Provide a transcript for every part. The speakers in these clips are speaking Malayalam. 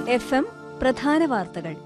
എഫ് എം പ്രധാന വാർത്തകൾ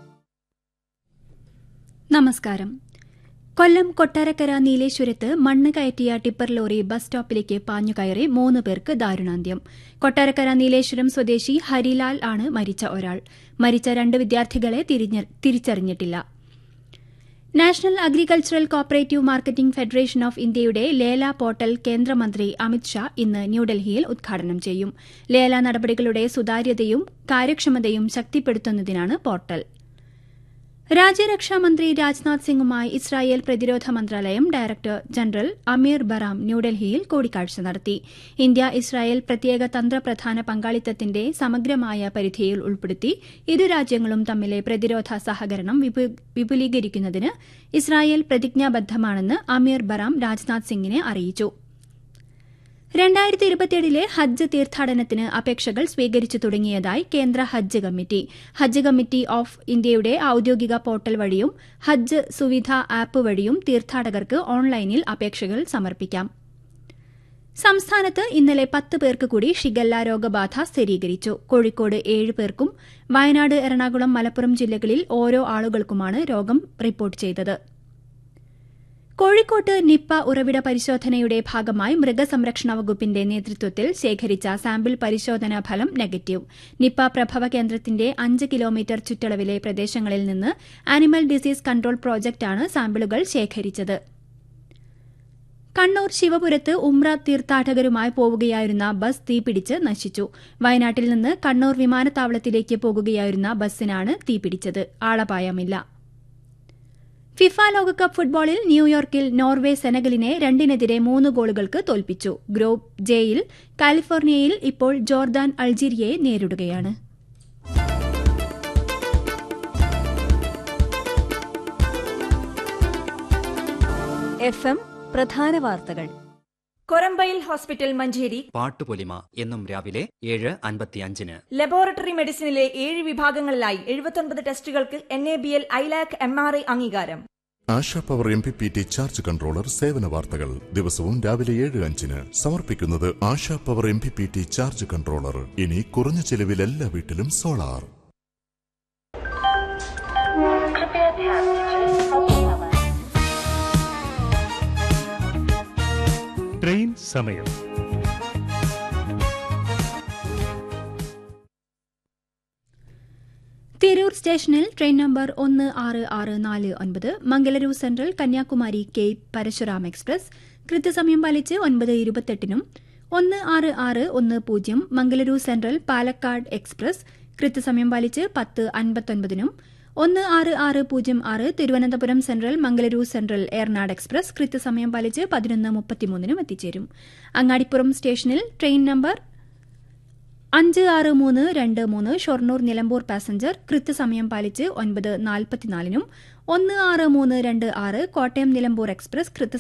നമസ്കാരം കൊല്ലം കൊട്ടാരക്കര നീലേശ്വരത്ത് മണ്ണ് കയറ്റിയ ടിപ്പർ ലോറി ബസ് സ്റ്റോപ്പിലേക്ക് പാഞ്ഞുകയറി മൂന്ന് പേർക്ക് ദാരുണാന്ത്യം കൊട്ടാരക്കര നീലേശ്വരം സ്വദേശി ഹരിലാൽ ആണ് മരിച്ച ഒരാൾ മരിച്ച രണ്ട് വിദ്യാർത്ഥികളെ തിരിഞ്ഞ- തിരിച്ചറിഞ്ഞിട്ടില്ല National Agricultural Cooperative Marketing Federation of ഇന്ത്യയുടെ ലേല പോർട്ടൽ കേന്ദ്രമന്ത്രി അമിത് ഷാ ഇന്ന് ന്യൂഡൽഹിയിൽ ഉദ്ഘാടനം ചെയ്യും ലേല നടപടികളുടെ സുതാര്യതയും കാര്യക്ഷമതയും ശക്തിപ്പെടുത്തുന്നതിനാണ് പോർട്ടൽ രാജ്യരക്ഷാമന്ത്രി രാജ്നാഥ് സിംഗുമായി ഇസ്രായേൽ പ്രതിരോധ മന്ത്രാലയം ഡയറക്ടർ ജനറൽ അമീർ ബറാം ന്യൂഡൽഹിയിൽ കൂടിക്കാഴ്ച നടത്തി ഇന്ത്യ ഇസ്രായേൽ പ്രത്യേക തന്ത്രപ്രധാന പങ്കാളിത്തത്തിന്റെ സമഗ്രമായ പരിധിയിൽ ഉൾപ്പെടുത്തി ഇരു രാജ്യങ്ങളും തമ്മിലെ പ്രതിരോധ സഹകരണം വിപു- വിപുലീകരിക്കുന്നതിന് ഇസ്രായേൽ പ്രതിജ്ഞാബദ്ധമാണെന്ന് അമീർ ബറാം രാജ്നാഥ് സിംഗിനെ അറിയിച്ചു രണ്ടായിരത്തി ഇരുപത്തിയേഴിലെ ഹജ്ജ് തീർത്ഥാടനത്തിന് അപേക്ഷകൾ സ്വീകരിച്ചു തുടങ്ങിയതായി കേന്ദ്ര Hajj committee Hajj committee of ഇന്ത്യയുടെ ഔദ്യോഗിക പോർട്ടൽ വഴിയും ഹജ്ജ് സുവിധ ആപ്പ് വഴിയും തീർത്ഥാടകർക്ക് ഓൺലൈനിൽ അപേക്ഷകൾ സമർപ്പിക്കാം സംസ്ഥാനത്ത് ഇന്നലെ പത്ത് പേർക്ക് കൂടി ഷിഗല്ല രോഗബാധ സ്ഥിരീകരിച്ചു കോഴിക്കോട് ഏഴ് പേർക്കും വയനാട് എറണാകുളം മലപ്പുറം ജില്ലകളിൽ ഓരോ ആളുകൾക്കുമാണ് രോഗം റിപ്പോർട്ട് ചെയ്തത് കോഴിക്കോട്ട് നിപ്പ ഉറവിട പരിശോധനയുടെ ഭാഗമായി മൃഗസംരക്ഷണ വകുപ്പിന്റെ നേതൃത്വത്തിൽ ശേഖരിച്ച സാമ്പിൾ പരിശോധനാ ഫലം നെഗറ്റീവ് നിപ്പ പ്രഭവ കേന്ദ്രത്തിന്റെ അഞ്ച് കിലോമീറ്റർ ചുറ്റളവിലെ പ്രദേശങ്ങളിൽ നിന്ന് ആനിമൽ ഡിസീസ് കൺട്രോൾ പ്രോജക്ടാണ് സാമ്പിളുകൾ ശേഖരിച്ചത് കണ്ണൂർ ശിവപുരത്ത് ഉംറ തീർത്ഥാടകരുമായി പോവുകയായിരുന്ന ബസ് തീപിടിച്ച് നശിച്ചു വയനാട്ടിൽ നിന്ന് കണ്ണൂർ വിമാനത്താവളത്തിലേക്ക് പോകുകയായിരുന്ന ബസ്സിനാണ് തീപിടിച്ചത് ആളപായമില്ല ഫിഫ ലോകകപ്പ് ഫുട്ബോളിൽ ന്യൂയോർക്കിൽ നോർവേ സെനഗലിനെ രണ്ടിനെതിരെ മൂന്ന് ഗോളുകൾക്ക് തോൽപ്പിച്ചു ഗ്രൂപ്പ് ജെയിൽ കാലിഫോർണിയയിൽ ഇപ്പോൾ ജോർദാൻ അൾജീരിയയെ നേരിടുകയാണ് എഫ് എം പ്രധാന വാർത്തകൾ കൊരമ്പയിൽ ഹോസ്പിറ്റൽ മഞ്ചേരി പാട്ടുപൊലിമ എന്നും രാവിലെ ഏഴ് അൻപത്തിയഞ്ചിന് ലബോറട്ടറി മെഡിസിനിലെ ഏഴ് വിഭാഗങ്ങളിലായി എഴുപത്തൊൻപത് ടെസ്റ്റുകൾക്ക് N A B L ILAC M R I അംഗീകാരം Asha power M P P T charge controller സേവന വാർത്തകൾ ദിവസവും രാവിലെ ഏഴ് അഞ്ചിന് സമർപ്പിക്കുന്നത് Asha power M P P T charge controller ഇനി കുറഞ്ഞ ചെലവിൽ എല്ലാ വീട്ടിലും സോളാർ ട്രെയിൻ സമയം തിരൂർ സ്റ്റേഷനിൽ ട്രെയിൻ നമ്പർ ഒന്ന് ആറ് ആറ് നാല് ഒൻപത് Mangaluru central Kanyakumari cape Parasuram express കൃത്യസമയം പാലിച്ച് ഒൻപത് ഇരുപത്തെട്ടിനും ഒന്ന് ആറ് ആറ് ഒന്ന് പൂജ്യം മംഗലൂരു സെൻട്രൽ പാലക്കാട് എക്സ്പ്രസ് കൃത്യസമയം പാലിച്ച് പത്ത് അൻപത്തൊൻപതിനും ഒന്ന് ആറ് ആറ് പൂജ്യം ആറ് Thiruvananthapuram central Mangaluru central Ernad express കൃത്യസമയം പാലിച്ച് പതിനൊന്ന് മുപ്പത്തിമൂന്നിനും എത്തിച്ചേരും അങ്ങാടിപ്പുറം സ്റ്റേഷനിൽ ട്രെയിൻ നമ്പർ അഞ്ച് ആറ് മൂന്ന് രണ്ട് മൂന്ന് ഷൊർണൂർ നിലമ്പൂർ പാസഞ്ചർ കൃത്യസമയം പാലിച്ച് ഒൻപത് നാൽപ്പത്തിനാലിനും ഒന്ന് ആറ് മൂന്ന് രണ്ട് ആറ് കോട്ടയം നിലമ്പൂർ എക്സ്പ്രസ് കൃത്യ